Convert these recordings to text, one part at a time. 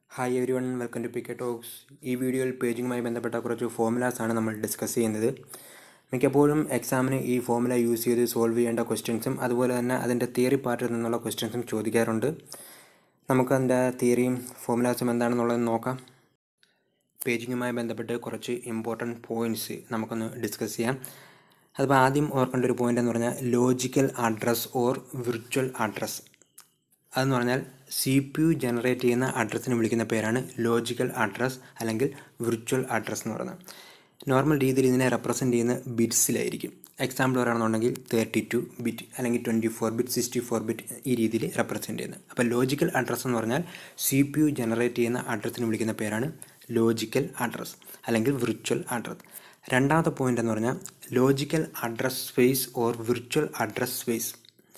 hi everyone welcome to PK talks ഈ വീഡിയോയിൽ പേജിങ്ങുമായി ബന്ധപ്പെട്ട കുറച്ച് ഫോമുലാസ് ആണ് നമ്മൾ ഡിസ്കസ് ചെയ്യുന്നത് മിക്കപ്പോഴും എക്സാമിന് ഈ ഫോമുല യൂസ് ചെയ്ത് സോൾവ് ചെയ്യേണ്ട ക്വസ്റ്റ്യൻസും അതുപോലെ തന്നെ അതിൻ്റെ തിയറി പാർട്ടിൽ നിന്നുള്ള ക്വസ്റ്റ്യൻസും ചോദിക്കാറുണ്ട് നമുക്ക് അതിൻ്റെ തിയറിയും ഫോമുലാസും എന്താണെന്നുള്ളത് നോക്കാം പേജിങ്ങുമായി ബന്ധപ്പെട്ട് കുറച്ച് ഇമ്പോർട്ടൻറ്റ് പോയിൻറ്റ്സ് നമുക്കൊന്ന് ഡിസ്കസ് ചെയ്യാം അതിപ്പോൾ ആദ്യം ഓർക്കേണ്ട ഒരു പോയിൻ്റ് എന്ന് പറഞ്ഞാൽ logical address or virtual address അതെന്ന് പറഞ്ഞാൽ സി പി യു ജനറേറ്റ് ചെയ്യുന്ന അഡ്രസ്സിന് വിളിക്കുന്ന പേരാണ് ലോജിക്കൽ അഡ്രസ് അല്ലെങ്കിൽ വിർച്വൽ അഡ്രസ് എന്ന് പറയുന്നത് നോർമൽ രീതിയിൽ ഇതിനെ റെപ്രസെൻറ്റ് ചെയ്യുന്ന ബിറ്റ്സിലായിരിക്കും എക്സാമ്പിൾ പറയുകയാണെന്നുണ്ടെങ്കിൽ തേർട്ടി ടു ബിറ്റ് അല്ലെങ്കിൽ twenty four bit sixty four bit ഈ രീതിയിൽ റെപ്രസെൻറ്റ് ചെയ്യുന്നത് അപ്പോൾ ലോജിക്കൽ അഡ്രസ് എന്ന് പറഞ്ഞാൽ സി പി യു ജനറേറ്റ് ചെയ്യുന്ന അഡ്രസ്സിന് വിളിക്കുന്ന പേരാണ് ലോജിക്കൽ അഡ്രസ് അല്ലെങ്കിൽ വിർച്വൽ അഡ്രസ് രണ്ടാമത്തെ പോയിൻ്റ് എന്ന് പറഞ്ഞാൽ logical address space or virtual address space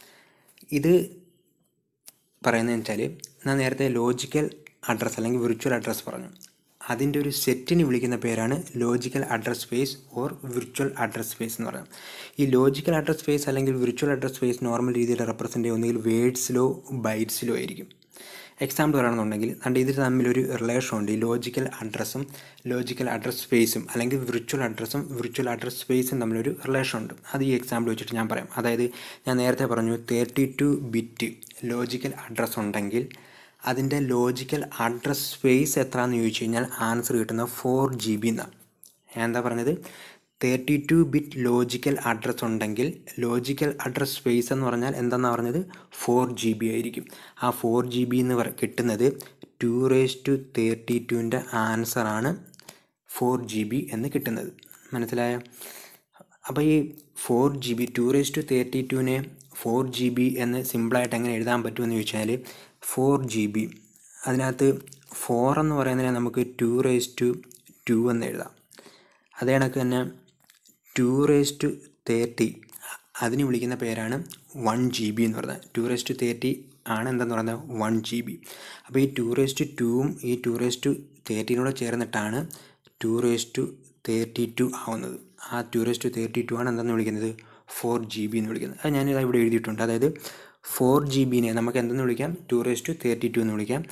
ഇത് പറയുന്നതെന്ന് വെച്ചാൽ ഞാൻ നേരത്തെ ലോജിക്കൽ അഡ്രസ്സ് അല്ലെങ്കിൽ വിർച്വൽ അഡ്രസ്സ് പറഞ്ഞു അതിൻ്റെ ഒരു സെറ്റിന് വിളിക്കുന്ന പേരാണ് logical address space or virtual address space എന്ന് പറയുന്നത് ഈ ലോജിക്കൽ അഡ്രസ് സ്പേസ് അല്ലെങ്കിൽ വിർച്വൽ അഡ്രസ് സ്പേസ് നോർമൽ രീതിയിൽ റെപ്രസെൻ്റ് ചെയ്യുന്നെങ്കിൽ വേഡ്സിലോ ബൈറ്റ്സിലോ ആയിരിക്കും എക്സാമ്പിൾ പറയുകയാണെന്നുണ്ടെങ്കിൽ അതുകൊണ്ട് ഇതിൽ തമ്മിലൊരു റിലേഷൻ ഉണ്ട് ഈ ലോജിക്കൽ അഡ്രസ്സും ലോജിക്കൽ അഡ്രസ് സ്പേസും അല്ലെങ്കിൽ വിർച്വൽ അഡ്രസ്സും വിർച്വൽ അഡ്രസ് സ്പേസും തമ്മിലൊരു റിലേഷൻ ഉണ്ട് അത് ഈ എക്സാമ്പിൾ വെച്ചിട്ട് ഞാൻ പറയാം അതായത് ഞാൻ നേരത്തെ പറഞ്ഞു thirty two bit logical address ഉണ്ടെങ്കിൽ അതിൻ്റെ ലോജിക്കൽ അഡ്രസ് സ്പേസ് എത്രയാണെന്ന് ചോദിച്ചു കഴിഞ്ഞാൽ ആൻസർ കിട്ടുന്നത് ഫോർ ജി ബി എന്നാണ് ഞാൻ എന്താ പറഞ്ഞത് thirty two bit logical address ഉണ്ടെങ്കിൽ ലോജിക്കൽ അഡ്രസ് സ്പേസ് എന്ന് പറഞ്ഞാൽ എന്താണെന്ന് പറഞ്ഞത് ഫോർ ജി ബി ആയിരിക്കും ആ ഫോർ ജി ബി എന്ന് പറ കിട്ടുന്നത് ടു റേസ് ടു തേർട്ടി ടുവിൻ്റെ ആൻസറാണ് ഫോർ ജി ബി എന്ന് കിട്ടുന്നത് മനസ്സിലായോ അപ്പോൾ ഈ four G B two raise to thirty ടുവിനെ ഫോർ ജി ബി എന്ന് സിമ്പിളായിട്ട് എങ്ങനെ എഴുതാൻ പറ്റുമെന്ന് ചോദിച്ചാൽ ഫോർ ജി ബി അതിനകത്ത് ഫോർ എന്ന് പറയുന്നതിനെ നമുക്ക് ടു റേസ് ടു ടു എന്ന് എഴുതാം അതേ കണക്ക് തന്നെ ടു റേസ് ടു തേർട്ടി അതിന് വിളിക്കുന്ന പേരാണ് വൺ ജി ബി എന്ന് പറയുന്നത് ടു റേസ് ടു തേർട്ടി ആണ് എന്തെന്ന് പറയുന്നത് വൺ ജി ബി അപ്പോൾ ഈ ടു റേസ് ടു ടുവും ഈ ടു റേസ് ടു തേർട്ടീനോട് ചേർന്നിട്ടാണ് two raise to thirty two ആവുന്നത് ആ two raise to thirty two ആണ് എന്തെന്ന് വിളിക്കുന്നത് ഫോർ ജി ബി എന്ന് വിളിക്കുന്നത് അത് ഞാനിത് ഇവിടെ എഴുതിയിട്ടുണ്ട് അതായത് ഫോർ ജി ബിനെ നമുക്ക് എന്തെന്ന് വിളിക്കാം two raise to thirty two എന്ന് വിളിക്കാം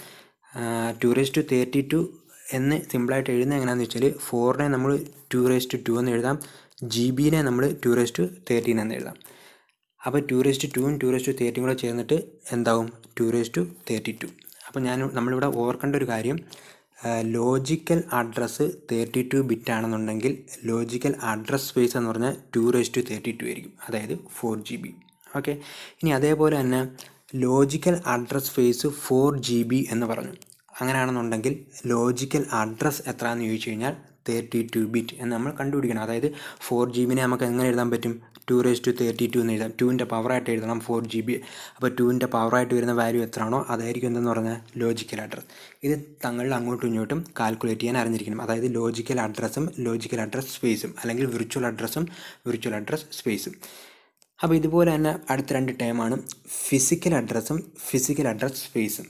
two raise to thirty two എന്ന് സിമ്പിളായിട്ട് എഴുതുന്നത് എങ്ങനെയാണെന്ന് വെച്ചാൽ ഫോറിനെ നമ്മൾ ടു റേസ് ടു ടു എന്ന് എഴുതാം ജി ബിനെ നമ്മൾ ടു റേസ് ടു തേർട്ടീൻ എന്ന് എഴുതാം അപ്പോൾ ടു റേസ് ടു ടുവും ടു റേസ് ടു തേർട്ടിയും കൂടെ ചേർന്നിട്ട് എന്താവും two raise to thirty two അപ്പോൾ ഞാൻ നമ്മളിവിടെ ഓർക്കേണ്ട ഒരു കാര്യം logical address thirty two bit ആണെന്നുണ്ടെങ്കിൽ ലോജിക്കൽ അഡ്രസ് സ്പേസ് എന്ന് പറഞ്ഞാൽ two raise to thirty two ആയിരിക്കും അതായത് ഫോർ ജി ബി ഓക്കെ ഇനി അതേപോലെ തന്നെ logical address space four G B എന്ന് പറഞ്ഞു അങ്ങനെയാണെന്നുണ്ടെങ്കിൽ ലോജിക്കൽ അഡ്രസ്സ് എത്രയാണെന്ന് ചോദിച്ചു കഴിഞ്ഞാൽ തേർട്ടി ടു ബിറ്റ് എന്ന് നമ്മൾ കണ്ടുപിടിക്കണം അതായത് ഫോർ ജി ബിനെ നമുക്ക് എങ്ങനെ എഴുതാൻ പറ്റും two raise to thirty two എന്ന് എഴുതാം ടുവിൻ്റെ പവറായിട്ട് എഴുതണം ഫോർ ജി ബി അപ്പോൾ ടുവിൻ്റെ പവറായിട്ട് വരുന്ന വാല്യൂ എത്രയാണോ അതായിരിക്കും എന്തെന്ന് പറഞ്ഞാൽ ലോജിക്കൽ അഡ്രസ്സ് ഇത് തങ്ങളിൽ അങ്ങോട്ടും ഇങ്ങോട്ടും കാൽക്കുലേറ്റ് ചെയ്യാൻ അറിഞ്ഞിരിക്കണം അതായത് ലോജിക്കൽ അഡ്രസ്സും ലോജിക്കൽ അഡ്രസ് സ്പേസും അല്ലെങ്കിൽ വിർച്വൽ അഡ്രസ്സും വിർച്വൽ അഡ്രസ് സ്പേസും അപ്പോൾ ഇതുപോലെ തന്നെ അടുത്ത രണ്ട് ടൈമാണ് ഫിസിക്കൽ അഡ്രസ്സും ഫിസിക്കൽ അഡ്രസ് സ്പേസും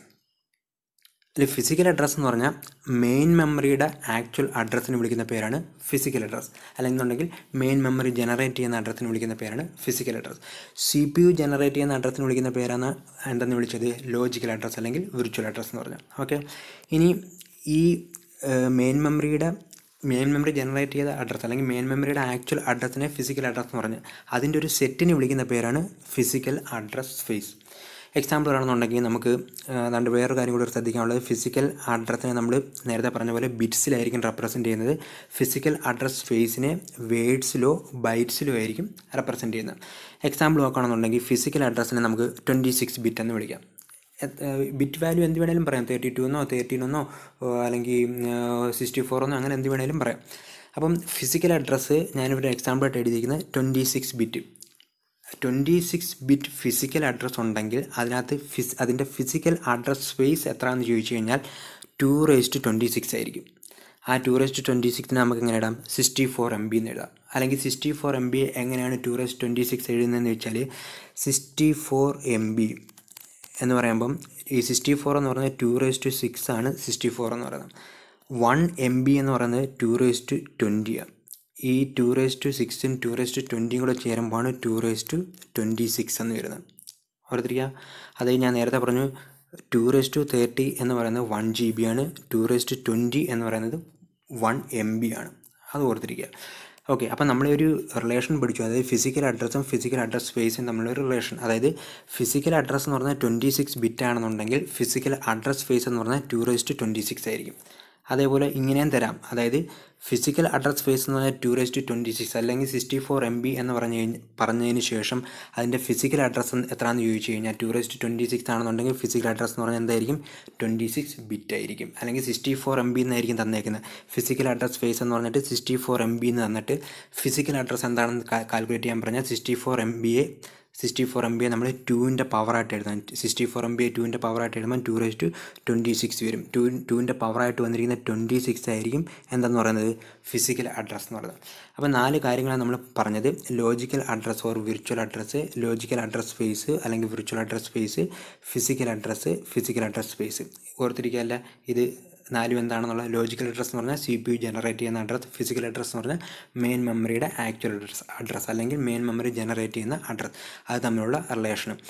അതിൽ ഫിസിക്കൽ അഡ്രസ്സ് എന്ന് പറഞ്ഞാൽ മെയിൻ മെമ്മറിയുടെ ആക്ച്വൽ അഡ്രസ്സിന് വിളിക്കുന്ന പേരാണ് ഫിസിക്കൽ അഡ്രസ്സ് അല്ലെന്നുണ്ടെങ്കിൽ മെയിൻ മെമ്മറി ജനറേറ്റ് ചെയ്യുന്ന അഡ്രസ്സിന് വിളിക്കുന്ന പേരാണ് physical address C P U generate ചെയ്യുന്ന അഡ്രസ്സിന് വിളിക്കുന്ന പേരാണ് എന്തെന്ന് വിളിച്ചത് ലോജിക്കൽ അഡ്രസ്സ് അല്ലെങ്കിൽ വിർച്വൽ അഡ്രസ്സ് എന്ന് പറഞ്ഞാൽ ഓക്കെ ഇനി ഈ മെയിൻ മെമ്മറിയുടെ മെയിൻ മെമ്മറി ജനറേറ്റ് ചെയ്ത അഡ്രസ്സ് അല്ലെങ്കിൽ മെയിൻ മെമ്മറിയുടെ ആക്ച്വൽ അഡ്രസ്സിനെ ഫിസിക്കൽ അഡ്രസ്സ് എന്ന് പറഞ്ഞാൽ അതിൻ്റെ ഒരു സെറ്റിന് വിളിക്കുന്ന പേരാണ് ഫിസിക്കൽ അഡ്രസ് സ്പേസ് എക്സാമ്പിൾ പറയുകയാണെന്നുണ്ടെങ്കിൽ നമുക്ക് അതുകൊണ്ട് വേറൊരു കാര്യം കൂടി ശ്രദ്ധിക്കാനുള്ളത് ഫിസിക്കൽ അഡ്രസ്സിനെ നമ്മൾ നേരത്തെ പറഞ്ഞ പോലെ ബിറ്റ്സിലായിരിക്കും റെപ്രസെൻറ്റ് ചെയ്യുന്നത് ഫിസിക്കൽ അഡ്രസ് സ്പേസിനെ വേഡ്സിലോ ബൈറ്റ്സിലോ ആയിരിക്കും റെപ്രസെൻറ്റ് ചെയ്യുന്നത് എക്സാമ്പിൾ നോക്കുകയാണെന്നുണ്ടെങ്കിൽ ഫിസിക്കൽ അഡ്രസ്സിനെ നമുക്ക് ട്വൻറ്റി സിക്സ് ബിറ്റ് എന്ന് വിളിക്കാം ബിറ്റ് വാല്യൂ എന്ത് വേണേലും പറയാം തേർട്ടി ടു എന്നോ തേർട്ടീൻ എന്നോ അല്ലെങ്കിൽ സിക്സ്റ്റി ഫോർ എന്നോ അങ്ങനെ എന്ത് വേണേലും പറയാം അപ്പം ഫിസിക്കൽ അഡ്രസ്സ് ഞാനിവിടെ എക്സാമ്പിളായിട്ട് എഴുതിയിരിക്കുന്നത് twenty six bit twenty six bit physical address ഉണ്ടെങ്കിൽ അതിനകത്ത് ഫിസ് അതിൻ്റെ ഫിസിക്കൽ അഡ്രസ് സ്പേസ് എത്രയാണെന്ന് ചോദിച്ചു കഴിഞ്ഞാൽ ടു റേസ്റ്റ് ട്വൻറ്റി സിക്സ് ആയിരിക്കും ആ ടു റേസ്റ്റ് ട്വൻറ്റി സിക്സിന് നമുക്ക് എങ്ങനെ ഇടാം സിക്സ്റ്റി ഫോർ എം ബി എന്ന് എഴുതാം അല്ലെങ്കിൽ സിക്സ്റ്റി ഫോർ എം ബി എങ്ങനെയാണ് ടു റേസ്റ്റ് ട്വൻറ്റി സിക്സ് എഴുതുന്നതെന്ന് വെച്ചാൽ സിക്സ്റ്റി ഫോർ എം ബി എന്ന് പറയുമ്പം ഈ സിക്സ്റ്റി ഫോർ എന്ന് പറയുന്നത് ടു റേസ് ടു സിക്സ് ആണ് സിക്സ്റ്റി ഫോർ എന്ന് പറയുന്നത് വൺ എം ബി എന്ന് പറയുന്നത് ടു റേസ് ടു ട്വൻറ്റിയാണ് ഈ ടു റേസ് ടു സിക്സും ടു റേസ് ടു ട്വൻറ്റിയും കൂടെ ചേരുമ്പോഴാണ് two raise to twenty six എന്ന് വരുന്നത് ഓർത്തിരിക്കുക അത് ഞാൻ നേരത്തെ പറഞ്ഞു ടു റേസ് ടു തേർട്ടി എന്ന് പറയുന്നത് വൺ ജി ബി ആണ് ടു റേസ് ടു ട്വൻറ്റി എന്ന് പറയുന്നത് വൺ എം ബി ആണ് അത് ഓർത്തിരിക്കുക ഓക്കെ അപ്പം നമ്മളൊരു റിലേഷൻ പഠിച്ചു അതായത് ഫിസിക്കൽ അഡ്രസ്സും ഫിസിക്കൽ അഡ്രസ് സ്പേസും തമ്മിലൊരു റിലേഷൻ അതായത് ഫിസിക്കൽ അഡ്രസ്സ് എന്ന് പറഞ്ഞാൽ ട്വൻറ്റി സിക്സ് ബിറ്റ് ആണെന്നുണ്ടെങ്കിൽ ഫിസിക്കൽ അഡ്രസ് സ്പേസ് എന്ന് പറഞ്ഞാൽ two raise to twenty six ആയിരിക്കും അതേപോലെ ഇങ്ങനെയും തരാം അതായത് ഫിസിക്കൽ അഡ്രസ് സ്പേസ് എന്ന് പറഞ്ഞാൽ two raise to twenty six അല്ലെങ്കിൽ സിക്സ്റ്റി ഫോർ എം ബി എന്ന് പറഞ്ഞു കഴിഞ്ഞ് പറഞ്ഞതിന് ശേഷം അതിൻ്റെ ഫിസിക്കൽ അഡ്രസ്സ് എത്രയാണെന്ന് ചോദിച്ചു കഴിഞ്ഞാൽ two raise to twenty six ആണെന്നുണ്ടെങ്കിൽ ഫിസിക്കൽ അഡ്രസ്സ് എന്ന് പറഞ്ഞാൽ എന്തായിരിക്കും ട്വൻറ്റി സിക്സ് ബിറ്റ് ആയിരിക്കും അല്ലെങ്കിൽ സിക്സ്റ്റി ഫോർ എം ബി എന്നായിരിക്കും തന്നേക്കുന്നത് ഫിസിക്കൽ അഡ്രസ് സ്പേസ് എന്ന് പറഞ്ഞിട്ട് സിക്സ്റ്റി ഫോർ എം ബി എന്ന് തന്നിട്ട് ഫിസിക്കൽ അഡ്രസ്സ് എന്താണെന്ന് കാൽക്കുലേറ്റ് ചെയ്യാൻ പറഞ്ഞാൽ സിക്സ്റ്റി ഫോർ എം ബിയെ സിക്സ്റ്റി ഫോർ എം ബി നമ്മൾ ടുവിൻ്റെ പവറായിട്ട് എഴുതാം സിക്സ്റ്റി ഫോർ എം ബി ടുവിൻ്റെ പവറായിട്ട് എഴുതുമ്പോൾ two raise to twenty six വരും ടു ടുവിൻ്റെ പവറായിട്ട് വന്നിരിക്കുന്ന ട്വൻറ്റി സിക്സ് ആയിരിക്കും എന്താന്ന് പറയുന്നത് ഫിസിക്കൽ അഡ്രസ്സ് എന്ന് പറയുന്നത് അപ്പോൾ നാല് കാര്യങ്ങളാണ് നമ്മൾ പറഞ്ഞത് logical address or virtual address logical address space അല്ലെങ്കിൽ virtual address space physical address physical address space ഓർത്തിരിക്കുകയല്ല ഇത് നാലും എന്താണെന്നുള്ള ലോജിക്കൽ അഡ്രസ്സ് എന്ന് പറഞ്ഞാൽ സി പി യു ജനറേറ്റ് ചെയ്യുന്ന അഡ്രസ്സ് ഫിസിക്കൽ അഡ്രസ്സ് എന്ന് പറഞ്ഞാൽ മെയിൻ മെമ്മറിയുടെ ആക്ച്വൽ അഡ്രസ്സ് അഡ്രസ്സ് അല്ലെങ്കിൽ മെയിൻ മെമ്മറി ജനറേറ്റ് ചെയ്യുന്ന അഡ്രസ്സ് അത് തമ്മിലുള്ള റിലേഷനും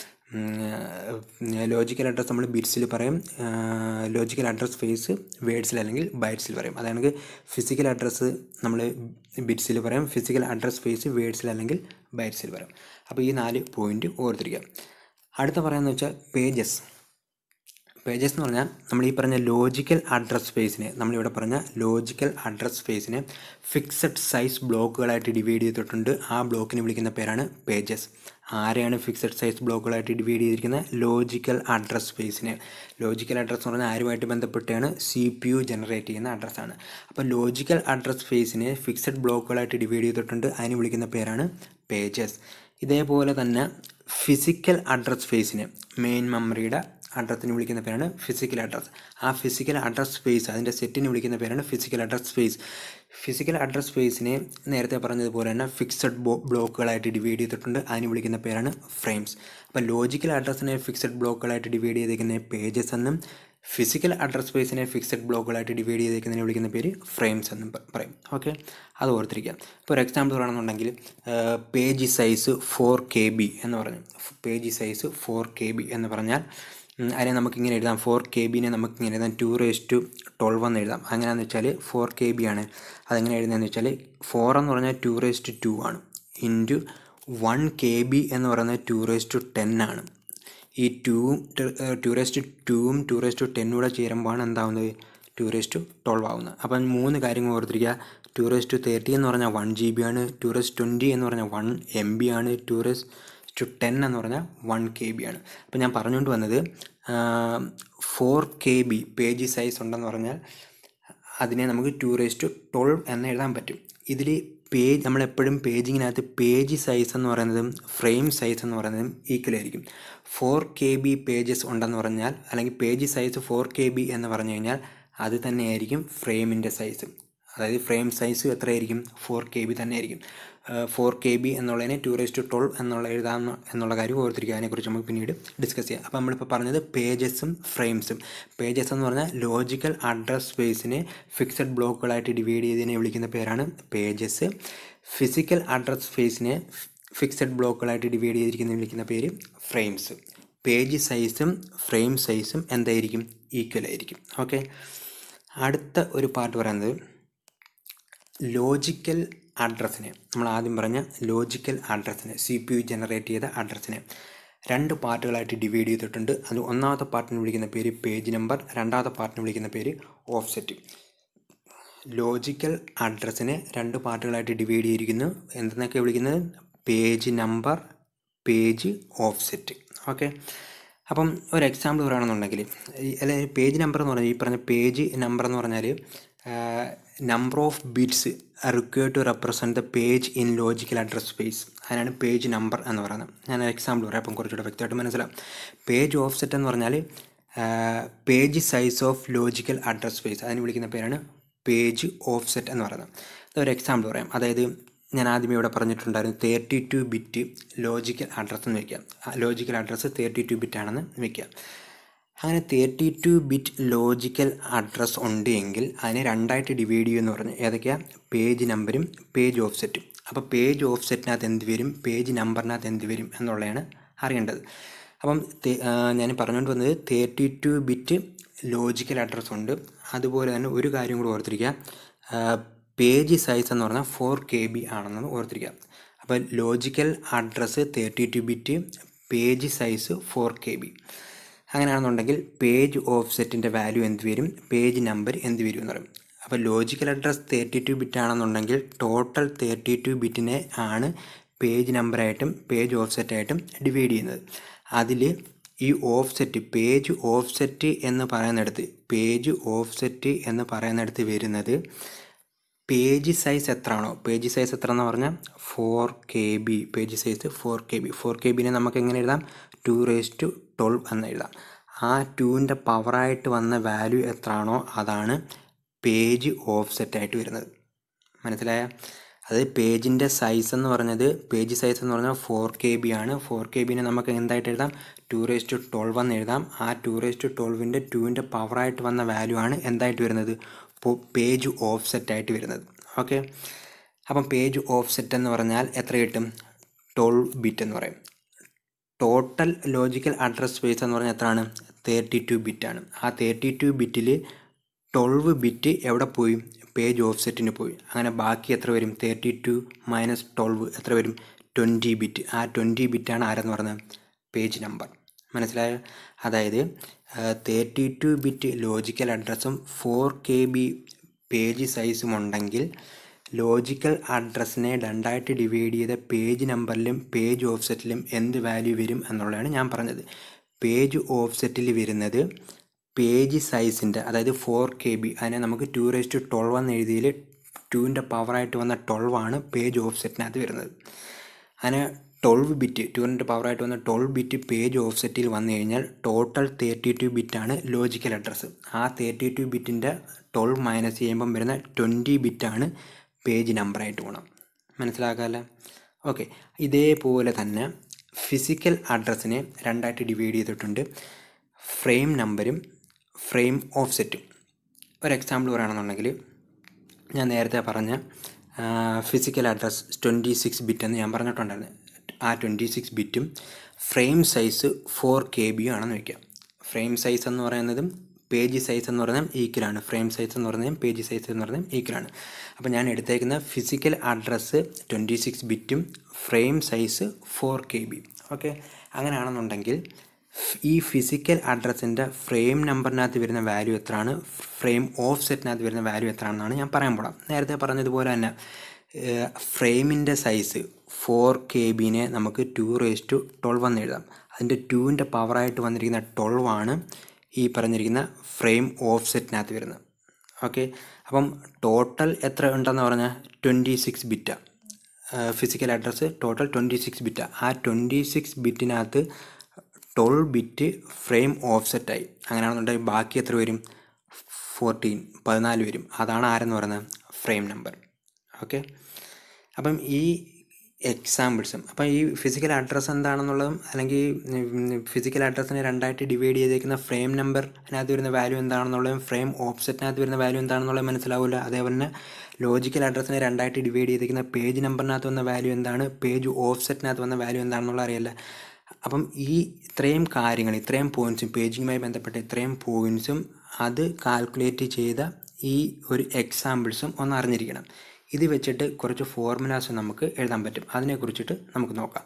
ലോജിക്കൽ അഡ്രസ്സ് നമ്മൾ ബിറ്റ്സിൽ പറയും ലോജിക്കൽ അഡ്രസ് സ്പേസ് വേഡ്സിൽ അല്ലെങ്കിൽ ബൈറ്റ്സിൽ പറയും അതാണെങ്കിൽ ഫിസിക്കൽ അഡ്രസ്സ് നമ്മൾ ബിറ്റ്സിൽ പറയും ഫിസിക്കൽ അഡ്രസ് സ്പേസ് വേഡ്സിൽ അല്ലെങ്കിൽ ബൈറ്റ്സിൽ പറയും അപ്പോൾ ഈ നാല് പോയിന്റ് ഓർത്തിരിക്കുക അടുത്ത പറയുന്നത് വെച്ചാൽ പേജസ് പേജസ് എന്ന് പറഞ്ഞാൽ നമ്മൾ ഈ പറഞ്ഞ ലോജിക്കൽ അഡ്രസ് സ്പേസിനെ നമ്മളിവിടെ പറഞ്ഞ ലോജിക്കൽ അഡ്രസ് സ്പേസിനെ ഫിക്സഡ് സൈസ് ബ്ലോക്കുകളായിട്ട് ഡിവൈഡ് ചെയ്തിട്ടുണ്ട് ആ ബ്ലോക്കിന് വിളിക്കുന്ന പേരാണ് പേജസ് ആരെയാണ് ഫിക്സഡ് സൈസ് ബ്ലോക്കുകളായിട്ട് ഡിവൈഡ് ചെയ്തിരിക്കുന്നത് ലോജിക്കൽ അഡ്രസ് സ്പേസിനെ ലോജിക്കൽ അഡ്രസ് എന്ന് പറഞ്ഞാൽ ആരുമായിട്ട് ബന്ധപ്പെട്ടാണ് സി പി യു ജനറേറ്റ് ചെയ്യുന്ന അഡ്രസ്സാണ് അപ്പോൾ ലോജിക്കൽ അഡ്രസ് സ്പേസിനെ ഫിക്സഡ് ബ്ലോക്കുകളായിട്ട് ഡിവൈഡ് ചെയ്തിട്ടുണ്ട് അതിന് വിളിക്കുന്ന പേരാണ് പേജസ് ഇതേപോലെ തന്നെ ഫിസിക്കൽ അഡ്രസ് സ്പേസിനെ മെയിൻ മെമ്മറിയുടെ അഡ്രസ്സിന് വിളിക്കുന്ന പേരാണ് ഫിസിക്കൽ അഡ്രസ് ആ ഫിസിക്കൽ അഡ്രസ് സ്പേസ് അതിൻ്റെ സെറ്റിന് വിളിക്കുന്ന പേരാണ് physical address space physical address സ്പേസിനെ നേരത്തെ പറഞ്ഞതുപോലെ തന്നെ ഫിക്സഡ് ബ്ലോക്കുകളായിട്ട് ഡിവൈഡ് ചെയ്തിട്ടുണ്ട് അതിന് വിളിക്കുന്ന പേരാണ് ഫ്രെയിംസ് അപ്പോൾ ലോജിക്കൽ അഡ്രസ്സിനെ ഫിക്സഡ് ബ്ലോക്കുകളായിട്ട് ഡിവൈഡ് ചെയ്തിരിക്കുന്ന പേജസ് എന്നും ഫിസിക്കൽ അഡ്രസ് സ്പേസിനെ ഫിക്സഡ് ബ്ലോക്കുകളായിട്ട് ഡിവൈഡ് ചെയ്തേക്കുന്നതിനെ വിളിക്കുന്ന പേര് ഫ്രെയിംസ് എന്നും പറയും ഓക്കെ അത് ഓർത്തിരിക്കുക ഇപ്പോൾ ഒരു എക്സാമ്പിൾ പറയുകയാണെന്നുണ്ടെങ്കിൽ page size four K B എന്ന് പറഞ്ഞു page size four K B എന്ന് പറഞ്ഞാൽ അതിനെ നമുക്കിങ്ങനെ എഴുതാം ഫോർ കെ ബിനെ നമുക്കിങ്ങനെ എഴുതാം ടു റേസ് ടു ട്വൽവ് എന്ന് എഴുതാം അങ്ങനെയാണെന്ന് വെച്ചാൽ ഫോർ കെ ബി ആണ് അതെങ്ങനെ എഴുതുന്നതെന്ന് വെച്ചാൽ ഫോർ എന്ന് പറഞ്ഞാൽ ടു റേസ് ടു ടു ആണ് ഇൻറ്റു വൺ കെ ബി എന്ന് പറയുന്നത് ടു റേസ് ടു ടെൻ ആണ് ഈ ടൂവും ടു റേസ് ടു ടൂവും ടു റേസ് ടു ടെന്നും കൂടെ ചേരുമ്പോഴാണ് എന്താവുന്നത് ടു റേസ് ടു ട്വൽവ് ആവുന്നത് അപ്പം മൂന്ന് കാര്യങ്ങൾ ഓർത്തിരിക്കുക ടു റേസ് ടു തേർട്ടി എന്ന് പറഞ്ഞാൽ വൺ ജി ബി ആണ് ടു റേസ് ട്വൻറ്റി എന്ന് പറഞ്ഞാൽ വൺ എം ബി ആണ് ടു റേസ് ടു ടെൻ എന്ന് പറഞ്ഞാൽ വൺ കെ ബി ആണ് അപ്പോൾ ഞാൻ പറഞ്ഞുകൊണ്ട് വന്നത് four K B page size ഉണ്ടെന്ന് പറഞ്ഞാൽ അതിനെ നമുക്ക് ടു റേസ് ടു ട്വൽവ് എന്ന് എഴുതാൻ പറ്റും ഇതിൽ പേജ് നമ്മളെപ്പോഴും പേജിങ്ങിനകത്ത് പേജ് സൈസ് എന്ന് പറയുന്നതും ഫ്രെയിം സൈസ് എന്ന് പറയുന്നതും ഈക്വൽ ആയിരിക്കും ഫോർ കെ ബി പേജസ് ഉണ്ടെന്ന് പറഞ്ഞാൽ അല്ലെങ്കിൽ page size four K B എന്ന് പറഞ്ഞു കഴിഞ്ഞാൽ അത് തന്നെയായിരിക്കും ഫ്രെയിമിൻ്റെ സൈസ് അതായത് ഫ്രെയിം സൈസ് എത്രയായിരിക്കും ഫോർ കെ ബി തന്നെ ആയിരിക്കും ഫോർ കെ ബി എന്നുള്ളതിനെ ടു റേസ് ടു ട്വൽവ് എന്നുള്ള എഴുതാം എന്നുള്ള കാര്യം ഓർത്തിരിക്കുക അതിനെക്കുറിച്ച് നമുക്ക് പിന്നീട് ഡിസ്കസ് ചെയ്യാം അപ്പോൾ നമ്മളിപ്പോൾ പറഞ്ഞത് പേജസും ഫ്രെയിംസും പേജസ് എന്ന് പറഞ്ഞാൽ ലോജിക്കൽ അഡ്രസ് സ്പേസിനെ ഫിക്സഡ് ബ്ലോക്കുകളായിട്ട് ഡിവൈഡ് ചെയ്തതിനെ വിളിക്കുന്ന പേരാണ് പേജസ് ഫിസിക്കൽ അഡ്രസ് സ്പേസിനെ ഫിക്സഡ് ബ്ലോക്കുകളായിട്ട് ഡിവൈഡ് ചെയ്തിരിക്കുന്ന വിളിക്കുന്ന പേര് ഫ്രെയിംസ് പേജ് സൈസും ഫ്രെയിം സൈസും എന്തായിരിക്കും ഈക്വൽ ആയിരിക്കും ഓക്കെ അടുത്ത ഒരു പാർട്ട് പറയുന്നത് ലോജിക്കൽ അഡ്രസ്സിനെ നമ്മൾ ആദ്യം പറഞ്ഞ ലോജിക്കൽ അഡ്രസ്സിനെ സി പി യു ജനറേറ്റ് ചെയ്ത അഡ്രസ്സിനെ രണ്ട് പാർട്ടുകളായിട്ട് ഡിവൈഡ് ചെയ്തിട്ടുണ്ട് അത് ഒന്നാമത്തെ പാർട്ടിന് വിളിക്കുന്ന പേര് പേജ് നമ്പർ രണ്ടാമത്തെ പാർട്ടിന് വിളിക്കുന്ന പേര് ഓഫ്സെറ്റ് ലോജിക്കൽ അഡ്രസ്സിനെ രണ്ട് പാർട്ടുകളായിട്ട് ഡിവൈഡ് ചെയ്തിരിക്കുന്നു എന്തെന്നൊക്കെ വിളിക്കുന്നത് page number page offset okay അപ്പം ഒരു എക്സാമ്പിൾ പറയുകയാണെന്നുണ്ടെങ്കിൽ അല്ലെങ്കിൽ പേജ് നമ്പർ എന്ന് പറഞ്ഞാൽ ഈ പറഞ്ഞ പേജ് നമ്പർ എന്ന് പറഞ്ഞാൽ number of bits required to represent the page in logical address space അതിനാണ് പേജ് നമ്പർ എന്ന് പറയുന്നത് ഞാൻ എക്സാമ്പിൾ പറയാം അപ്പം കുറച്ചുകൂടെ വ്യക്തമായിട്ട് മനസ്സിലാവും പേജ് ഓഫ്സെറ്റ് എന്ന് പറഞ്ഞാൽ page size of logical address space അതിന് വിളിക്കുന്ന പേരാണ് പേജ് ഓഫ്സെറ്റ് എന്ന് പറയുന്നത് ഒരു എക്സാമ്പിൾ പറയാം അതായത് ഞാൻ ആദ്യമേ ഇവിടെ പറഞ്ഞിട്ടുണ്ടായിരുന്നു thirty two bit logical address എന്ന് വയ്ക്കാം logical address thirty two bit ആണെന്ന് വയ്ക്കാം അങ്ങനെ thirty two bit logical address ഉണ്ട് എങ്കിൽ അതിനെ രണ്ടായിട്ട് ഡിവൈഡ് ചെയ്യുമെന്ന് പറഞ്ഞു ഏതൊക്കെയാണ് പേജ് നമ്പരും പേജ് ഓഫ്സെറ്റും അപ്പോൾ പേജ് ഓഫ്സെറ്റിനകത്ത് എന്ത് വരും പേജ് നമ്പറിനകത്ത് എന്ത് വരും എന്നുള്ളതാണ് അറിയേണ്ടത് അപ്പം തേ- ആ, ഞാൻ പറഞ്ഞുകൊണ്ട് വന്നത് thirty two bit logical address ഉണ്ട് അതുപോലെ തന്നെ ഒരു കാര്യം കൂടി ഓർത്തിരിക്കുക പേജ് സൈസ് എന്ന് പറഞ്ഞാൽ ഫോർ കെ ബി ആണെന്ന് ഓർത്തിരിക്കുക അപ്പോൾ logical address thirty two bit page size four K B അങ്ങനെയാണെന്നുണ്ടെങ്കിൽ പേജ് ഓഫ്സെറ്റിൻ്റെ വാല്യൂ എന്ത് വരും പേജ് നമ്പർ എന്ത് വരും എന്ന് പറയും അപ്പോൾ logical address thirty two bit ആണെന്നുണ്ടെങ്കിൽ ടോട്ടൽ തേർട്ടി ടു ബിറ്റിനെ ആണ് പേജ് നമ്പറായിട്ടും പേജ് ഓഫ്സെറ്റായിട്ടും ഡിവൈഡ് ചെയ്യുന്നത് അതിൽ ഈ ഓഫ്സെറ്റ് പേജ് ഓഫ്സെറ്റ് എന്ന് പറയുന്നിടത്ത് പേജ് ഓഫ്സെറ്റ് എന്ന് പറയുന്നിടത്ത് വരുന്നത് പേജ് സൈസ് എത്രയാണോ പേജ് സൈസ് എത്ര എന്ന് പറഞ്ഞാൽ four K B page size four K B four K ബിനെ നമുക്ക് എങ്ങനെ എഴുതാം ടു റേസ് ടു ട്വൽവ് എന്ന് എഴുതാം ആ ടുവിൻ്റെ പവറായിട്ട് വന്ന വാല്യൂ എത്രയാണോ അതാണ് പേജ് ഓഫ്സെറ്റ് ആയിട്ട് വരുന്നത് മനസ്സിലായ അത് പേജിൻ്റെ സൈസ് എന്ന് പറഞ്ഞത് പേജ് സൈസ് എന്ന് പറഞ്ഞാൽ ഫോർ കെ ബി ആണ് ഫോർ കെ ബിനെ നമുക്ക് എന്തായിട്ട് എഴുതാം ടു റേസ് ടു ട്വൽവ് എന്ന് എഴുതാം ആ ടു റേസ് ടു ട്വൽവിൻ്റെ ടുവിൻ്റെ പവറായിട്ട് വന്ന വാല്യൂ ആണ് എന്തായിട്ട് വരുന്നത് പേജ് ഓഫ്സെറ്റ് ആയിട്ട് വരുന്നത് ഓക്കെ അപ്പം പേജ് ഓഫ്സെറ്റ് എന്ന് പറഞ്ഞാൽ എത്ര കിട്ടും ട്വൽവ് ബിറ്റ് എന്ന് പറയും ടോട്ടൽ ലോജിക്കൽ അഡ്രസ് സ്പേസ് എന്ന് പറഞ്ഞാൽ എത്രയാണ് തേർട്ടി ടു ബിറ്റാണ് ആ തേർട്ടി ടു ബിറ്റിൽ ട്വൽവ് ബിറ്റ് എവിടെ പോയി പേജ് ഓഫ്സെറ്റിന് പോയി അങ്ങനെ ബാക്കി എത്ര വരും തേർട്ടി ടു മൈനസ് ട്വൽവ് എത്ര വരും ട്വൻറ്റി ബിറ്റ് ആ ട്വൻറ്റി ബിറ്റാണ് ആരെന്ന് പറഞ്ഞത് പേജ് നമ്പർ മനസ്സിലായോ അതായത് തേർട്ടി ടു ബിറ്റ് ലോജിക്കൽ അഡ്രസ്സും ഫോർ കെ ബി പേജ് സൈസും ഉണ്ടെങ്കിൽ ലോജിക്കൽ അഡ്രസ്സിനെ രണ്ടായിട്ട് ഡിവൈഡ് ചെയ്ത പേജ് നമ്പറിലും പേജ് ഓഫ്സെറ്റിലും എന്ത് വാല്യൂ വരും എന്നുള്ളതാണ് ഞാൻ പറഞ്ഞത് പേജ് ഓഫ്സെറ്റിൽ വരുന്നത് പേജ് സൈസിൻ്റെ അതായത് ഫോർ കെ ബി അതിനെ നമുക്ക് ടു റേസ് ടു ട്വൽവ് എന്ന് എഴുതിയതിൽ ടുവിൻ്റെ പവറായിട്ട് വന്ന ട്വൽവ് ആണ് പേജ് ഓഫ്സെറ്റിനകത്ത് വരുന്നത് അങ്ങനെ ട്വൽവ് ബിറ്റ് ടുവിൻ്റെ പവറായിട്ട് വന്ന ട്വൽവ് ബിറ്റ് പേജ് ഓഫ്സെറ്റിൽ വന്നു കഴിഞ്ഞാൽ ടോട്ടൽ തേർട്ടി ടു ബിറ്റാണ് ലോജിക്കൽ അഡ്രസ്സ് ആ തേർട്ടി ടു ബിറ്റിൻ്റെ ട്വൽവ് മൈനസ് ചെയ്യുമ്പം വരുന്ന ട്വൻറ്റി ബിറ്റാണ് പേജ് നമ്പറായിട്ട് പോകണം മനസ്സിലാക്കാമല്ലോ ഓക്കെ ഇതേപോലെ തന്നെ ഫിസിക്കൽ അഡ്രസ്സിനെ രണ്ടായിട്ട് ഡിവൈഡ് ചെയ്തിട്ടുണ്ട് ഫ്രെയിം നമ്പരും ഫ്രെയിം ഓഫ്സെറ്റും ഒരു എക്സാമ്പിൾ പറയുകയാണെന്നുണ്ടെങ്കിൽ ഞാൻ നേരത്തെ പറഞ്ഞ physical address twenty six bit എന്ന് ഞാൻ പറഞ്ഞിട്ടുണ്ടായിരുന്നു ആ ട്വൻറ്റി സിക്സ് ബിറ്റും ഫ്രെയിം സൈസ് ഫോർ കെ ബിയും ആണെന്ന് വയ്ക്കാം ഫ്രെയിം സൈസ് എന്ന് പറയുന്നതും പേജ് സൈസ് എന്ന് പറയുന്നത് ഈക്വലാണ് ഫ്രെയിം സൈസ് എന്ന് പറയുന്നതും പേജ് സൈസ് എന്ന് പറയുന്നതും ഈക്വലാണ് അപ്പോൾ ഞാൻ എടുത്തേക്കുന്ന ഫിസിക്കൽ അഡ്രസ്സ് ട്വൻറ്റി സിക്സ് ബിറ്റും frame size four K B okay അങ്ങനെയാണെന്നുണ്ടെങ്കിൽ ഈ ഫിസിക്കൽ അഡ്രസ്സിൻ്റെ ഫ്രെയിം നമ്പറിനകത്ത് വരുന്ന വാല്യൂ എത്രയാണ് ഫ്രെയിം ഓഫ് സെറ്റിനകത്ത് വരുന്ന വാല്യൂ എത്രയാണെന്നാണ് ഞാൻ പറയാൻ പോടാം നേരത്തെ പറഞ്ഞതുപോലെ തന്നെ ഫ്രെയിമിൻ്റെ സൈസ് ഫോർ കെ ബിനെ നമുക്ക് ടു റേസ് ടു ട്വൽവ് എന്ന് എഴുതാം അതിൻ്റെ ടുവിൻ്റെ പവറായിട്ട് വന്നിരിക്കുന്ന ട്വൽവ് ആണ് ഈ പറഞ്ഞിരിക്കുന്ന ഫ്രെയിം ഓഫ് സെറ്റിനകത്ത് വരുന്നത് ഓക്കെ അപ്പം ടോട്ടൽ എത്ര ഉണ്ടെന്ന് പറഞ്ഞാൽ ട്വൻറ്റി സിക്സ് ബിറ്റാണ് physical address total twenty six ബിറ്റാണ് ആ ട്വൻറ്റി സിക്സ് ബിറ്റിനകത്ത് ട്വൽവ് ബിറ്റ് ഫ്രെയിം ഓഫ്സെറ്റായി അങ്ങനെയാണെന്നുണ്ടെങ്കിൽ ബാക്കി എത്ര വരും ഫോർട്ടീൻ പതിനാല് വരും അതാണ് ആരെന്ന് പറയുന്നത് ഫ്രെയിം നമ്പർ ഓക്കെ അപ്പം ഈ എക്സാമ്പിൾസും അപ്പം ഈ ഫിസിക്കൽ അഡ്രസ്സ് എന്താണെന്നുള്ളതും അല്ലെങ്കിൽ ഫിസിക്കൽ അഡ്രസ്സിനെ രണ്ടായിട്ട് ഡിവൈഡ് ചെയ്തേക്കുന്ന ഫ്രെയിം നമ്പർ അതിനകത്ത് വരുന്ന വാല്യൂ എന്താണെന്നുള്ളതും ഫ്രെയിം ഓഫ്സെറ്റിനകത്ത് വരുന്ന വാല്യൂ എന്താണെന്നുള്ളത് മനസ്സിലാവില്ല അതേപോലെ തന്നെ ലോജിക്കൽ അഡ്രസ്സിനെ രണ്ടായിട്ട് ഡിവൈഡ് ചെയ്തേക്കുന്ന പേജ് നമ്പറിനകത്ത് വന്ന വാല്യൂ എന്താണ് പേജ് ഓഫ്സെറ്റിനകത്ത് വന്ന വാല്യൂ എന്താണെന്നുള്ള അറിയില്ല അപ്പം ഈ ഇത്രയും കാര്യങ്ങൾ ഇത്രയും പോയിൻറ്റ്സും പേജിങ്ങുമായി ബന്ധപ്പെട്ട ഇത്രയും പോയിൻറ്റ്സും അത് കാൽക്കുലേറ്റ് ചെയ്ത ഈ ഒരു എക്സാമ്പിൾസും ഒന്ന് അറിഞ്ഞിരിക്കണം ഇത് വെച്ചിട്ട് കുറച്ച് ഫോർമുലാസ് നമുക്ക് എഴുതാൻ പറ്റും അതിനെക്കുറിച്ചിട്ട് നമുക്ക് നോക്കാം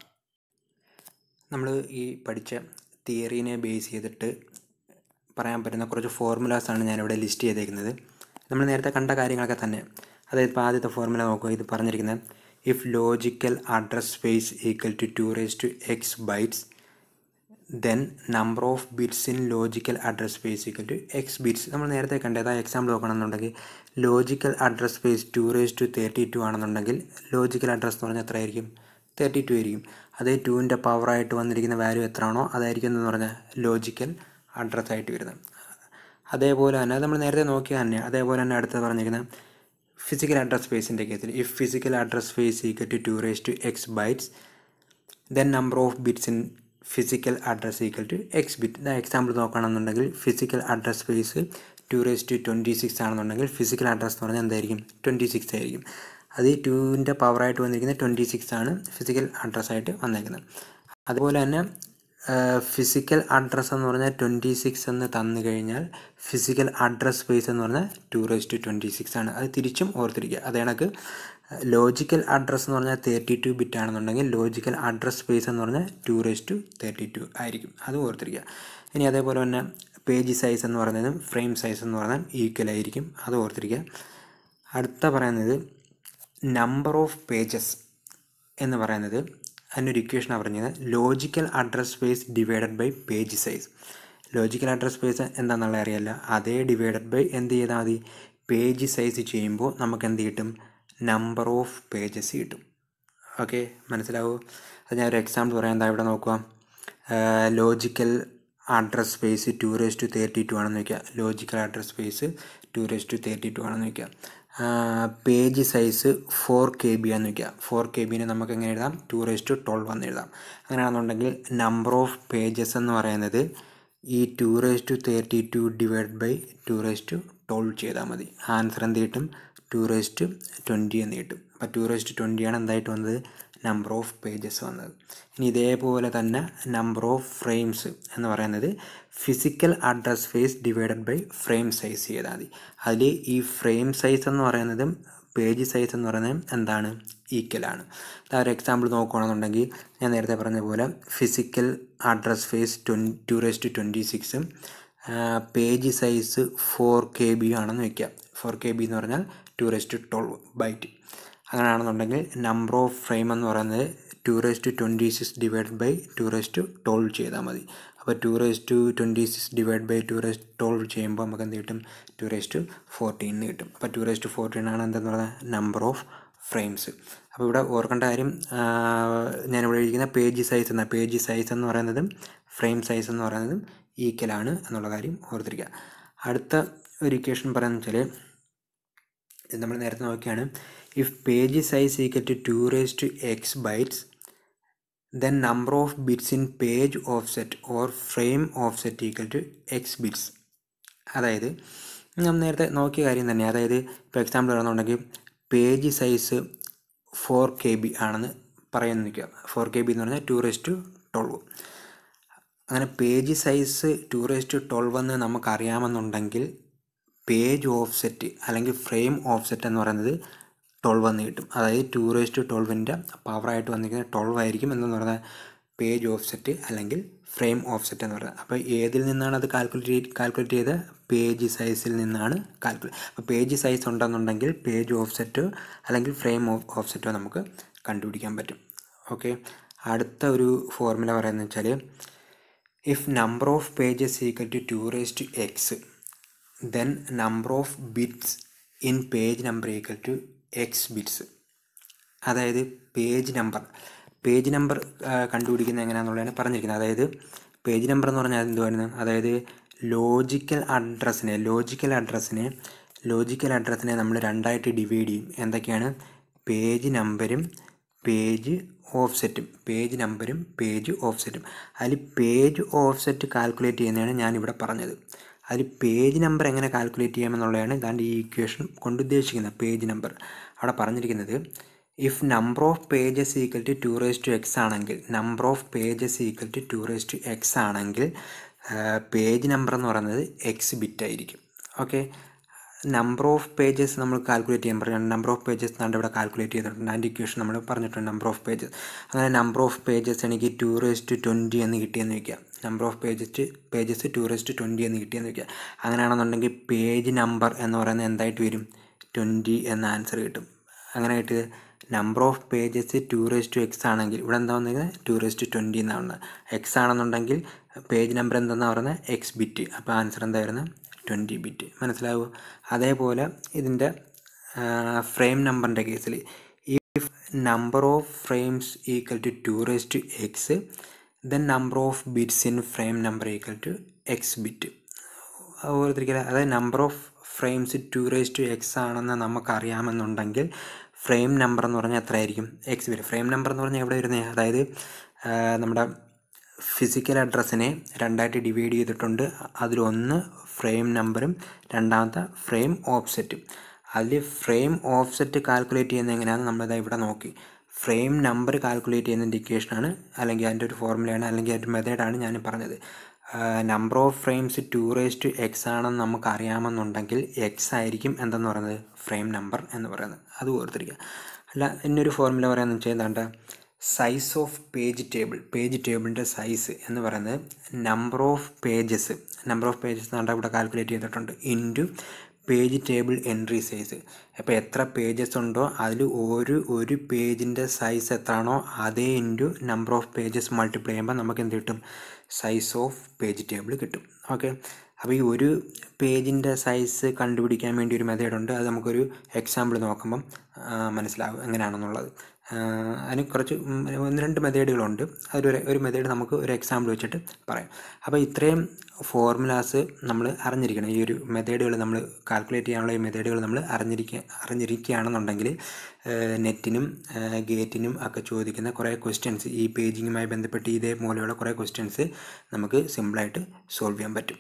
നമ്മൾ ഈ പഠിച്ച തിയറീനെ ബേസ് ചെയ്തിട്ട് പറയാൻ പറ്റുന്ന കുറച്ച് ഫോർമുലാസാണ് ഞാനിവിടെ ലിസ്റ്റ് ചെയ്തേക്കുന്നത് നമ്മൾ നേരത്തെ കണ്ട കാര്യങ്ങളൊക്കെ തന്നെ അതായത് ഇപ്പോൾ ആദ്യത്തെ ഫോർമുല നോക്കുക ഇത് പറഞ്ഞിരിക്കുന്നത് if logical address space equal to two raise to X bytes then number of bits in logical address space equal to X bits നമ്മൾ നേരത്തെ കണ്ടത് ആ എക്സാമ്പിൾ നോക്കണമെന്നുണ്ടെങ്കിൽ logical address space two raise to thirty two ആണെന്നുണ്ടെങ്കിൽ logical address എന്ന് പറഞ്ഞാൽ എത്രയായിരിക്കും thirty two ആയിരിക്കും അതേ ടുവിൻ്റെ പവറായിട്ട് വന്നിരിക്കുന്ന വാല്യൂ എത്രയാണോ അതായിരിക്കും എന്ന് പറഞ്ഞാൽ ലോജിക്കൽ അഡ്രസ് ആയിട്ട് വരുന്നത് അതേപോലെ തന്നെ നമ്മൾ നേരത്തെ നോക്കിയ തന്നെ അതേപോലെ തന്നെ അടുത്ത് പറഞ്ഞിരിക്കുന്നത് ഫിസിക്കൽ അഡ്രസ് സ്പേസിൻ്റെ കേസിൽ if physical address space equal to two raise to X bytes then number of bits in physical address equal to X bit ഇതാ എക്സാമ്പിൾ നോക്കുകയാണെന്നുണ്ടെങ്കിൽ physical address space two raise to twenty six ആണെന്നുണ്ടെങ്കിൽ physical address എന്ന് പറഞ്ഞാൽ എന്തായിരിക്കും twenty six ആയിരിക്കും അത് ഈ ടുവിൻ്റെ പവറായിട്ട് വന്നിരിക്കുന്നത് ട്വൻറ്റി സിക്സ് ആണ് ഫിസിക്കൽ അഡ്രസ്സായിട്ട് വന്നേക്കുന്നത് അതുപോലെ തന്നെ ഫിസിക്കൽ അഡ്രസ്സ് എന്ന് പറഞ്ഞാൽ ട്വൻറ്റി സിക്സ് എന്ന് തന്നു കഴിഞ്ഞാൽ ഫിസിക്കൽ അഡ്രസ് സ്പേസ് എന്ന് പറഞ്ഞാൽ two raise to twenty six ആണ് അത് തിരിച്ചും ഓർത്തിരിക്കുക അത് കണക്ക് ലോജിക്കൽ അഡ്രസ്സ് എന്ന് പറഞ്ഞാൽ തേർട്ടി ടു ബിറ്റ് ആണെന്നുണ്ടെങ്കിൽ ലോജിക്കൽ അഡ്രസ് സ്പേസ് എന്ന് പറഞ്ഞാൽ two raise to thirty two ആയിരിക്കും അത് ഓർത്തിരിക്കുക ഇനി അതേപോലെ തന്നെ പേജ് സൈസ് എന്ന് പറയുന്നതും ഫ്രെയിം സൈസ് എന്ന് പറഞ്ഞാൽ ഈക്വൽ ആയിരിക്കും അത് ഓർത്തിരിക്കുക അടുത്ത പറയുന്നത് നമ്പർ ഓഫ് പേജസ് എന്ന് പറയുന്നത് അതിനൊരു ഇക്വേഷനാണ് പറഞ്ഞത് logical address space divided by page size logical address space എന്താണെന്നുള്ള അറിയില്ല അതേ ഡിവൈഡഡ് ബൈ എന്ത് ചെയ്താൽ മതി പേജ് സൈസ് ചെയ്യുമ്പോൾ നമുക്ക് എന്ത് കിട്ടും നമ്പർ ഓഫ് പേജസ് കിട്ടും ഓക്കെ മനസ്സിലാവോ അത് ഞാൻ ഒരു എക്സാമ്പിൾ പറയാം എന്താ ഇവിടെ നോക്കുക logical address space two raise to thirty two ആണെന്ന് വയ്ക്കുക logical address space two raise to thirty two ആണെന്ന് വയ്ക്കുക page size four K B ആണെന്ന് വയ്ക്കുക ഫോർ കെ ബിനെ നമുക്ക് എങ്ങനെ എഴുതാം ടു റേസ് ടു ട്വൽവ് എന്ന് എഴുതാം അങ്ങനെയാണെന്നുണ്ടെങ്കിൽ നമ്പർ ഓഫ് പേജസ് എന്ന് പറയുന്നത് ഈ two raise to thirty two divide by two raise to twelve ചെയ്താൽ മതി ആൻസർ എന്ത് കിട്ടും ടു റേസ് ടു ട്വൻറ്റി എന്ന് കിട്ടും അപ്പോൾ ടു റേസ് ടു ട്വൻറ്റിയാണ് എന്തായിട്ട് വന്നത് നമ്പർ ഓഫ് പേജസ് വന്നത് ഇനി ഇതേപോലെ തന്നെ നമ്പർ ഓഫ് ഫ്രെയിംസ് എന്ന് പറയുന്നത് physical address space divided by frame size ചെയ്താൽ മതി അതിൽ ഈ ഫ്രെയിം സൈസ് എന്ന് പറയുന്നതും പേജ് സൈസ് എന്ന് പറയുന്നതും എന്താണ് ഈക്വലാണ് ഒരു എക്സാമ്പിൾ നോക്കുകയാണെന്നുണ്ടെങ്കിൽ ഞാൻ നേരത്തെ പറഞ്ഞ പോലെ ഫിസിക്കൽ അഡ്രസ് സ്പേസ് ട്വൻ ടു റേസ് ടു ട്വൻറ്റി സിക്സും page size four K B ആണെന്ന് വയ്ക്കുക ഫോർ കെ ബി എന്ന് പറഞ്ഞാൽ two raise to twelve byte അങ്ങനെയാണെന്നുണ്ടെങ്കിൽ നമ്പർ ഓഫ് ഫ്രെയിം എന്ന് പറയുന്നത് two raise to twenty six divide by two raise to twelve ചെയ്താൽ മതി അപ്പോൾ two raise to twenty six divide by two raise twelve ചെയ്യുമ്പോൾ നമുക്ക് എന്ത് കിട്ടും ടു റേസ് ടു ഫോർട്ടീൻ കിട്ടും അപ്പോൾ ടു റേസ് ടു ഫോർട്ടീൻ ആണ് എന്തെന്ന് പറയുന്നത് നമ്പർ ഓഫ് ഫ്രെയിംസ് അപ്പോൾ ഇവിടെ ഓർക്കേണ്ട കാര്യം ഞാനിവിടെ ഇരിക്കുന്ന പേജ് സൈസ് എന്ന പേജ് സൈസ് എന്ന് പറയുന്നതും ഫ്രെയിം സൈസ് എന്ന് പറയുന്നതും ഈക്വലാണ് എന്നുള്ള കാര്യം ഓർത്തിരിക്കുക അടുത്ത ഒരു ഇക്വേഷൻ പറയുന്നത് വെച്ചാൽ ഇത് നമ്മൾ നേരത്തെ നോക്കിയാണ് if page size equal to two raise to X bytes then number of bits in page offset or frame offset equal to X bits അതായത് നമ്മൾ നേരത്തെ നോക്കിയ കാര്യം തന്നെ അതായത് ഇപ്പോൾ എക്സാമ്പിൾ പറയുന്നുണ്ടെങ്കിൽ page size four K B ആണെന്ന് പറയുന്നു നിൽക്കുക ഫോർ കെ ബി എന്ന് പറഞ്ഞാൽ ടു റേസ് ടു ട്വൽവ് അങ്ങനെ page size two raise to twelve എന്ന് നമുക്കറിയാമെന്നുണ്ടെങ്കിൽ പേജ് ഓഫ്സെറ്റ് അല്ലെങ്കിൽ ഫ്രെയിം ഓഫ്സെറ്റ് എന്ന് പറയുന്നത് ട്വൽവ് എന്ന് കിട്ടും അതായത് ടു റേസ് ടു ട്വൽവിൻ്റെ പവറായിട്ട് വന്നിരിക്കുന്നത് ട്വൽവ് ആയിരിക്കും എന്ന് പറയുന്നത് പേജ് ഓഫ്സെറ്റ് അല്ലെങ്കിൽ ഫ്രെയിം ഓഫ്സെറ്റ് എന്ന് പറയുന്നത് അപ്പോൾ ഏതിൽ നിന്നാണ് അത് കാൽക്കുലേറ്റ് കാൽക്കുലേറ്റ് ചെയ്ത് പേജ് സൈസിൽ നിന്നാണ് കാൽക്കുലേറ്റ് അപ്പോൾ പേജ് സൈസ് ഉണ്ടെന്നുണ്ടെങ്കിൽ പേജ് ഓഫ്സെറ്റോ അല്ലെങ്കിൽ ഫ്രെയിം ഓഫ്സെറ്റോ നമുക്ക് കണ്ടുപിടിക്കാൻ പറ്റും ഓക്കെ അടുത്ത ഒരു ഫോർമുല പറയുന്നത് വെച്ചാൽ if number of pages equal to two raise to x then number of bits in page number equal to X bits അതായത് പേജ് നമ്പർ പേജ് നമ്പർ കണ്ടുപിടിക്കുന്നത് എങ്ങനെയാണെന്നുള്ളതാണ് പറഞ്ഞിരിക്കുന്നത് അതായത് പേജ് നമ്പർ എന്ന് പറഞ്ഞാൽ എന്തുവായിരുന്നു അതായത് ലോജിക്കൽ അഡ്രസ്സിനെ ലോജിക്കൽ അഡ്രസ്സിനെ ലോജിക്കൽ അഡ്രസ്സിനെ നമ്മൾ രണ്ടായിട്ട് ഡിവൈഡ് ചെയ്യും എന്തൊക്കെയാണ് പേജ് നമ്പരും പേജ് ഓഫ്സെറ്റും പേജ് നമ്പരും പേജ് ഓഫ്സെറ്റും അതിൽ പേജ് ഓഫ്സെറ്റ് കാൽക്കുലേറ്റ് ചെയ്യുന്നതാണ് ഞാനിവിടെ പറഞ്ഞത് അതിൽ പേജ് നമ്പർ എങ്ങനെ കാൽക്കുലേറ്റ് ചെയ്യാമെന്നുള്ളതാണ് ഇതാണ്ട് ഈ ഇക്വേഷൻ കൊണ്ട് ഉദ്ദേശിക്കുന്നത് പേജ് നമ്പർ അവിടെ പറഞ്ഞിരിക്കുന്നത് if number of pages equal to two raise to x ആണെങ്കിൽ number of pages equal to two raise to x ആണെങ്കിൽ പേജ് നമ്പർ എന്ന് പറയുന്നത് എക്സ് ബിറ്റ് ആയിരിക്കും ഓക്കെ നമ്പർ ഓഫ് പേജസ് നമ്മൾ കാൽക്കുലേറ്റ് ചെയ്യാൻ പറഞ്ഞു നമ്പർ ഓഫ് പേജസ് എന്നാണ് ഇവിടെ കാൽക്കുലേറ്റ് ചെയ്തിട്ടുണ്ട് അതിൻ്റെ ഇക്വേഷൻ നമ്മൾ പറഞ്ഞിട്ടുണ്ട് നമ്പർ ഓഫ് പേജസ് അങ്ങനെ നമ്പർ ഓഫ് പേജസ് എനിക്ക് ടു റേസ് ടു ട്വൻറ്റി എന്ന് കിട്ടിയെന്ന് വയ്ക്കുക number of pages pages two raise to twenty എന്ന് കിട്ടിയെന്ന് വയ്ക്കുക അങ്ങനെയാണെന്നുണ്ടെങ്കിൽ പേജ് നമ്പർ എന്ന് പറയുന്നത് എന്തായിട്ട് വരും ട്വൻറ്റി എന്ന ആൻസർ കിട്ടും അങ്ങനെ കിട്ടിയത് number of pages two raise to x ആണെങ്കിൽ ഇവിടെ എന്താ വന്നിരിക്കുന്നത് ടു റേസ് ടു ട്വൻറ്റി എന്നാണ് എക്സ് ആണെന്നുണ്ടെങ്കിൽ പേജ് നമ്പർ എന്താണെന്ന് പറയുന്നത് എക്സ് ബിറ്റ് അപ്പോൾ ആൻസർ എന്താ വരുന്നത് ട്വൻറ്റി ബിറ്റ് മനസ്സിലാവുമോ അതേപോലെ ഇതിൻ്റെ ഫ്രെയിം നമ്പറിൻ്റെ കേസിൽ if number of frames equal to two raise to x then number of bits in frame number equal to X bit ഓർത്തിരിക്കില്ല അതായത് number of frames two raise to x ആണെന്ന് നമുക്കറിയാമെന്നുണ്ടെങ്കിൽ frame number എന്ന് പറഞ്ഞാൽ എത്രയായിരിക്കും X വരും frame number എന്ന് പറഞ്ഞാൽ എവിടെ വരുന്നത് അതായത് നമ്മുടെ ഫിസിക്കൽ അഡ്രസ്സിനെ രണ്ടായിട്ട് ഡിവൈഡ് ചെയ്തിട്ടുണ്ട് അതിലൊന്ന് ഫ്രെയിം നമ്പറും രണ്ടാമത്തെ ഫ്രെയിം ഓഫ്സെറ്റും അതിൽ ഫ്രെയിം ഓഫ്സെറ്റ് കാൽക്കുലേറ്റ് ചെയ്യുന്നത് എങ്ങനെയാണെന്ന് നമ്മളിതാ ഇവിടെ നോക്കി ഫ്രെയിം നമ്പർ കാൽക്കുലേറ്റ് ചെയ്യുന്ന ഇക്വേഷനാണ് അല്ലെങ്കിൽ അതിൻ്റെ ഒരു ഫോർമുലയാണ് അല്ലെങ്കിൽ അതിൻ്റെ മെത്തേഡാണ് ഞാൻ പറഞ്ഞത് number of frames two raise to x ആണെന്ന് നമുക്ക് അറിയാമെന്നുണ്ടെങ്കിൽ എക്സ് ആയിരിക്കും എന്തെന്ന് പറയുന്നത് ഫ്രെയിം നമ്പർ എന്ന് പറയുന്നത് അത് ഓർത്തിരിക്കുക അല്ല എന്നൊരു ഫോർമുല പറയാമെന്ന് വെച്ചാൽ എന്താണ്ട് size of page table page ടേബിളിൻ്റെ സൈസ് എന്ന് പറയുന്നത് number of pages number of pages എന്നാണ്ട് ഇവിടെ കാൽക്കുലേറ്റ് ചെയ്തിട്ടുണ്ട് into page table entry size അപ്പോൾ എത്ര പേജസ് ഉണ്ടോ അതിൽ ഒരു ഒരു പേജിൻ്റെ സൈസ് എത്രയാണോ അതേ into number of pages multiply ചെയ്യുമ്പോൾ നമുക്ക് എന്ത് കിട്ടും സൈസ് ഓഫ് പേജ് ടേബിൾ കിട്ടും ഓക്കെ അപ്പോൾ ഈ ഒരു പേജിൻ്റെ സൈസ് കണ്ടുപിടിക്കാൻ വേണ്ടി ഒരു മെത്തേഡ് ഉണ്ട് അത് നമുക്കൊരു എക്സാമ്പിൾ നോക്കുമ്പം മനസ്സിലാവും എങ്ങനെയാണെന്നുള്ളത് അതിന് കുറച്ച് ഒന്ന് രണ്ട് മെത്തേഡുകളുണ്ട് അതിലൊരു ഒരു മെത്തേഡ് നമുക്ക് ഒരു എക്സാമ്പിൾ വെച്ചിട്ട് പറയാം അപ്പോൾ ഇത്രയും ഫോർമുലാസ് നമ്മൾ അറിഞ്ഞിരിക്കണം ഈ ഒരു മെത്തേഡുകൾ നമ്മൾ കാൽക്കുലേറ്റ് ചെയ്യാനുള്ള ഈ മെത്തേഡുകൾ നമ്മൾ അറിഞ്ഞിരിക്കുക അറിഞ്ഞിരിക്കുകയാണെന്നുണ്ടെങ്കിൽ നെറ്റിനും ഗേറ്റിനും ഒക്കെ ചോദിക്കുന്ന കുറേ ക്വസ്റ്റ്യൻസ് ഈ പേജിങ്ങുമായി ബന്ധപ്പെട്ട് ഇതേപോലെയുള്ള കുറേ ക്വസ്റ്റ്യൻസ് നമുക്ക് സിമ്പിളായിട്ട് സോൾവ് ചെയ്യാൻ പറ്റും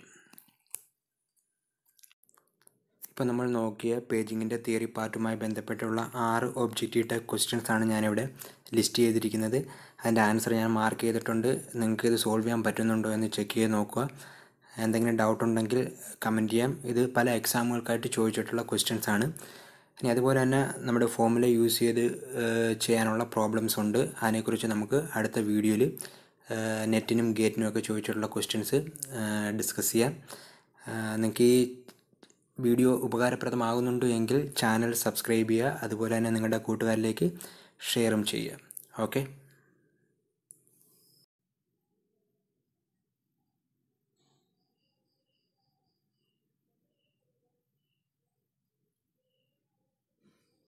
ഇപ്പോൾ നമ്മൾ നോക്കിയ പേജിങ്ങിൻ്റെ തിയറി പാർട്ടുമായി ബന്ധപ്പെട്ടുള്ള ആറ് ഒബ്ജക്റ്റീവ് ടൈപ്പ് ക്വസ്റ്റ്യൻസ് ആണ് ഞാനിവിടെ ലിസ്റ്റ് ചെയ്തിരിക്കുന്നത് അതിൻ്റെ ആൻസർ ഞാൻ മാർക്ക് ചെയ്തിട്ടുണ്ട് നിങ്ങൾക്ക് ഇത് സോൾവ് ചെയ്യാൻ പറ്റുന്നുണ്ടോ എന്ന് ചെക്ക് ചെയ്ത് നോക്കുക എന്തെങ്കിലും ഡൗട്ട് ഉണ്ടെങ്കിൽ കമൻറ്റ് ചെയ്യാം ഇത് പല എക്സാമുകൾക്കായിട്ട് ചോദിച്ചിട്ടുള്ള ക്വസ്റ്റ്യൻസ് ആണ് ഇനി അതുപോലെ തന്നെ നമ്മുടെ ഫോമുല യൂസ് ചെയ്ത് ചെയ്യാനുള്ള പ്രോബ്ലംസ് ഉണ്ട് അതിനെക്കുറിച്ച് നമുക്ക് അടുത്ത വീഡിയോയിൽ നെറ്റിനും ഗേറ്റിനും ഒക്കെ ചോദിച്ചിട്ടുള്ള ക്വസ്റ്റ്യൻസ് ഡിസ്കസ് ചെയ്യാം നിങ്ങൾക്ക് ഈ വീഡിയോ ഉപകാരപ്രദമാകുന്നുണ്ട് എങ്കിൽ ചാനൽ സബ്സ്ക്രൈബ് ചെയ്യുക അതുപോലെ തന്നെ നിങ്ങളുടെ കൂട്ടുകാരിലേക്ക് ഷെയറും ചെയ്യുക ഓക്കെ